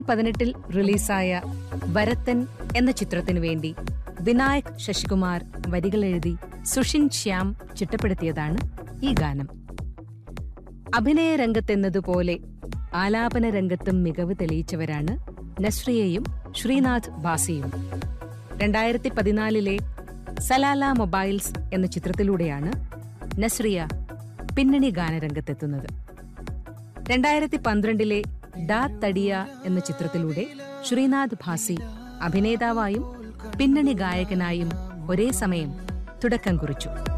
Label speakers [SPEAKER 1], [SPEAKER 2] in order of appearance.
[SPEAKER 1] പതിനെട്ടിൽ റിലീസായ വരത്തൻ എന്ന ചിത്രത്തിനു വേണ്ടി വിനായക് ശശികുമാർ വരികൾ എഴുതി സുഷിൻ ശ്യാം ചിട്ടപ്പെടുത്തിയതാണ് ഈ ഗാനം അഭിനയ രംഗത്തെന്നതുപോലെ ആലാപന രംഗത്തും മികവ് തെളിയിച്ചവരാണ് നസ്രിയയും ശ്രീനാഥ് ബാസിയും രണ്ടായിരത്തി പതിനാലിലെ സലാല മൊബൈൽസ് എന്ന ചിത്രത്തിലൂടെയാണ് നസ്രിയ പിന്നണി ഗാനരംഗത്തെത്തുന്നത് രണ്ടായിരത്തി പന്ത്രണ്ടിലെ ഡാ തടിയ എന്ന ചിത്രത്തിലൂടെ ശ്രീനാഥ് ഭാസി അഭിനേതാവായും പിന്നണി ഗായകനായും ഒരേ സമയം തുടക്കം കുറിച്ചു